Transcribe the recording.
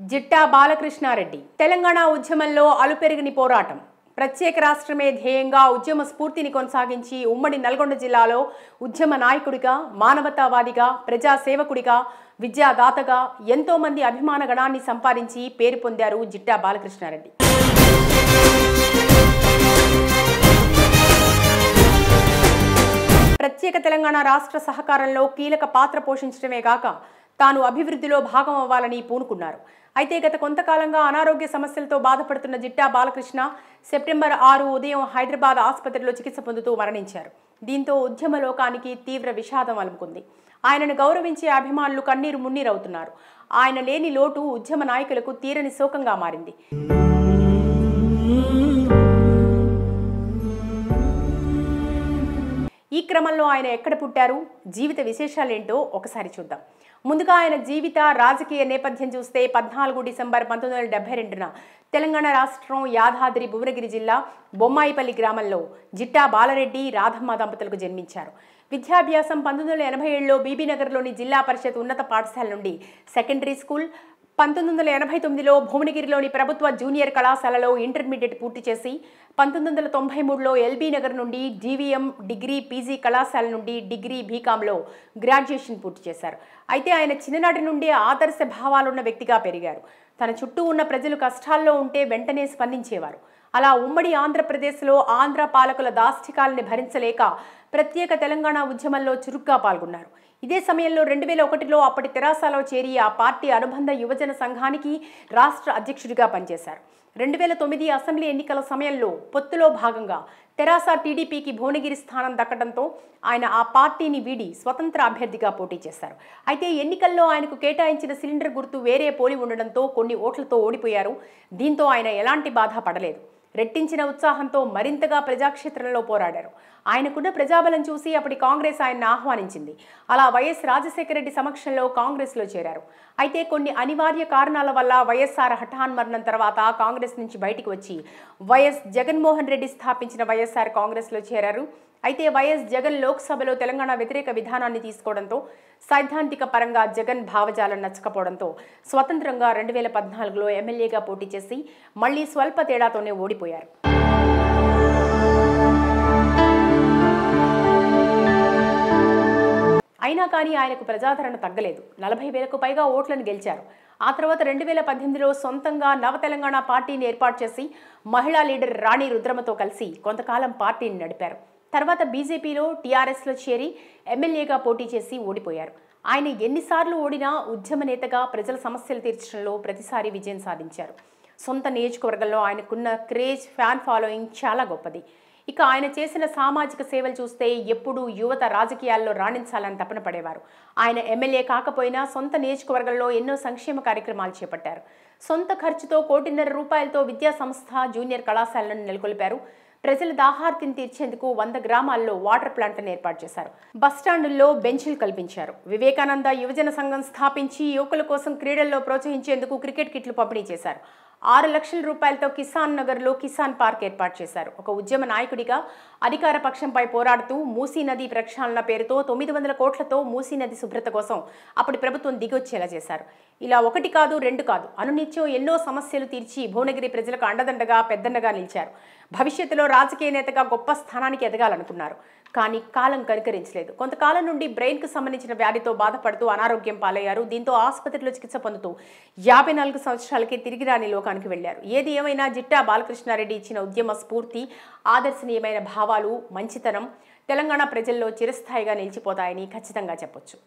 జిట్టా బాలకృష్ణారెడ్డి తెలంగాణ ఉద్యమంలో అలుపెరిగిని పోరాటం ప్రత్యేక రాష్ట్రమే ధ్యేయంగా ఉద్యమ స్ఫూర్తిని కొనసాగించి ఉమ్మడి నల్గొండ జిల్లాలో ఉద్యమ నాయకుడిగా మానవతావాదిగా ప్రజా సేవకుడిగా విద్యాదాతగా ఎంతో మంది అభిమాన గణాన్ని సంపాదించి పేరు పొందారు జిట్టా బాలకృష్ణారెడ్డి ప్రత్యేక తెలంగాణ రాష్ట్ర సహకారంలో కీలక పాత్ర పోషించడమే కాక తాను అభివృద్ధిలో భాగం అవ్వాలని పూనుకున్నారు అయితే గత కొంతకాలంగా అనారోగ్య సమస్యలతో బాధపడుతున్న జిట్టా బాలకృష్ణ సెప్టెంబర్ ఆరు ఉదయం హైదరాబాద్ ఆసుపత్రిలో చికిత్స పొందుతూ మరణించారు దీంతో ఉద్యమ లోకానికి తీవ్ర విషాదం అలుముకుంది ఆయనను గౌరవించే అభిమానులు కన్నీరు మున్నీరవుతున్నారు ఆయన లేని లోటు ఉద్యమ నాయకులకు తీరని శోకంగా మారింది ఈ క్రమంలో ఆయన ఎక్కడ పుట్టారు జీవిత విశేషాలేంటో ఒకసారి చూద్దాం ముందుగా ఆయన జీవిత రాజకీయ నేపథ్యం చూస్తే పద్నాలుగు డిసెంబర్ పంతొమ్మిది వందల డెబ్బై రెండున తెలంగాణ రాష్ట్రం యాదాద్రి భువనగిరి జిల్లా బొమ్మాయిపల్లి గ్రామంలో జిట్టా బాలరెడ్డి రాధమ్మ దంపతులకు జన్మించారు విద్యాభ్యాసం పంతొమ్మిది వందల ఎనభై ఏడులో బీబీనగర్లోని జిల్లా పరిషత్ ఉన్నత పాఠశాల నుండి సెకండరీ స్కూల్ పంతొమ్మిది వందల ఎనభై తొమ్మిదిలో భువనగిరిలోని ప్రభుత్వ జూనియర్ కళాశాలలో ఇంటర్మీడియట్ పూర్తి చేసి పంతొమ్మిది వందల తొంభై మూడులో ఎల్బీ నగర్ నుండి జీవీఎం డిగ్రీ పీజీ కళాశాల నుండి డిగ్రీ బీకాంలో గ్రాడ్యుయేషన్ పూర్తి చేశారు అయితే ఆయన చిన్ననాటి నుండి ఆదర్శ భావాలున్న వ్యక్తిగా పెరిగారు తన చుట్టూ ఉన్న ప్రజలు కష్టాల్లో ఉంటే వెంటనే స్పందించేవారు అలా ఉమ్మడి ఆంధ్రప్రదేశ్లో ఆంధ్ర పాలకుల దాష్టికాలని భరించలేక ప్రత్యేక తెలంగాణ ఉద్యమంలో చురుగ్గా పాల్గొన్నారు ఇదే సమయంలో రెండు వేల ఒకటిలో అప్పటి తెరాసలో చేరి ఆ పార్టీ అనుబంధ యువజన సంఘానికి రాష్ట్ర అధ్యక్షుడిగా పనిచేశారు రెండు వేల తొమ్మిది అసెంబ్లీ ఎన్నికల సమయంలో పొత్తులో భాగంగా తెరాస టీడీపీకి భువనగిరి స్థానం దక్కడంతో ఆయన ఆ పార్టీని వీడి స్వతంత్ర అభ్యర్థిగా పోటీ చేశారు అయితే ఎన్నికల్లో ఆయనకు కేటాయించిన సిలిండర్ గుర్తు వేరే పోలి ఉండడంతో కొన్ని ఓట్లతో ఓడిపోయారు దీంతో ఆయన ఎలాంటి బాధ పడలేదు రెట్టించిన ఉత్సాహంతో మరింతగా ప్రజాక్షేత్రంలో పోరాడారు ఆయనకున్న ప్రజాబలం చూసి అప్పటి కాంగ్రెస్ ఆయన్ని ఆహ్వానించింది అలా వైఎస్ రాజశేఖర రెడ్డి సమక్షంలో కాంగ్రెస్లో చేరారు అయితే కొన్ని అనివార్య కారణాల వల్ల వైఎస్ఆర్ హఠాన్ మరణం తర్వాత కాంగ్రెస్ నుంచి బయటికి వచ్చి వైఎస్ జగన్మోహన్ రెడ్డి స్థాపించిన వైఎస్ఆర్ కాంగ్రెస్లో చేరారు అయితే వైఎస్ జగన్ లోక్సభలో తెలంగాణ వ్యతిరేక విధానాన్ని తీసుకోవడంతో సైద్ధాంతిక పరంగా జగన్ భావజాలం నచ్చకపోవడంతో స్వతంత్రంగా రెండు వేల పద్నాలుగులో ఎమ్మెల్యేగా పోటీ చేసి మళ్లీ స్వల్ప తేడాతోనే ఓడిపోయారు అయినా కానీ ఆయనకు ప్రజాదరణ తగ్గలేదు నలభై వేలకు పైగా ఓట్లను గెలిచారు ఆ తర్వాత రెండు వేల పద్దెనిమిదిలో సొంతంగా నవ తెలంగాణ పార్టీని ఏర్పాటు చేసి మహిళా లీడర్ రాణి రుద్రమతో కలిసి కొంతకాలం పార్టీని నడిపారు తర్వాత బీజేపీలో టీఆర్ఎస్లో చేరి ఎమ్మెల్యేగా పోటీ చేసి ఓడిపోయారు ఆయన ఎన్నిసార్లు ఓడినా ఉద్యమ నేతగా ప్రజల సమస్యలు తీర్చడంలో ప్రతిసారి విజయం సాధించారు సొంత నియోజకవర్గంలో ఆయనకున్న క్రేజ్ ఫ్యాన్ ఫాలోయింగ్ చాలా గొప్పది ఇక ఆయన చేసిన సామాజిక సేవలు చూస్తే ఎప్పుడూ యువత రాజకీయాల్లో రాణించాలని తపన పడేవారు ఆయన ఎమ్మెల్యే కాకపోయినా సొంత నియోజకవర్గంలో ఎన్నో సంక్షేమ కార్యక్రమాలు చేపట్టారు సొంత ఖర్చుతో కోటిన్నర రూపాయలతో విద్యా సంస్థ జూనియర్ కళాశాలను నెలకొల్పారు ప్రజల దాహార్తిని తీర్చేందుకు వంద గ్రామాల్లో వాటర్ ప్లాంట్ను ఏర్పాటు చేశారు బస్టాండుల్లో బెంచ్లు కల్పించారు వివేకానంద యువజన సంఘం స్థాపించి యువకుల కోసం క్రీడల్లో ప్రోత్సహించేందుకు క్రికెట్ కిట్లు పంపిణీ చేశారు ఆరు లక్షల రూపాయలతో కిసాన్ నగర్లో కిసాన్ పార్క్ ఏర్పాటు చేశారు ఒక ఉద్యమ నాయకుడిగా అధికార పక్షంపై పోరాడుతూ మూసీ నది ప్రక్షాళన పేరుతో తొమ్మిది వందల కోట్లతో మూసీ నది శుభ్రత కోసం అప్పటి ప్రభుత్వం దిగొచ్చేలా చేశారు ఇలా ఒకటి కాదు రెండు కాదు అనునిత్యం ఎన్నో సమస్యలు తీర్చి భువనగిరి ప్రజలకు అండదండగా పెద్దన్నగా నిలిచారు భవిష్యత్తులో రాజకీయ నేతగా గొప్ప స్థానానికి ఎదగాలనుకున్నారు కానీ కాలం కనుకరించలేదు కొంతకాలం నుండి బ్రెయిన్కు సంబంధించిన వ్యాధితో బాధపడుతూ అనారోగ్యం పాలయ్యారు దీంతో ఆసుపత్రిలో చికిత్స పొందుతూ యాభై నాలుగు సంవత్సరాలకి తిరిగి రాని లోకానికి వెళ్లారు ఏది ఏమైనా జిట్టా బాలకృష్ణారెడ్డి ఇచ్చిన ఉద్యమ స్ఫూర్తి ఆదర్శనీయమైన భావాలు మంచితనం తెలంగాణ ప్రజల్లో చిరస్థాయిగా నిలిచిపోతాయని ఖచ్చితంగా చెప్పొచ్చు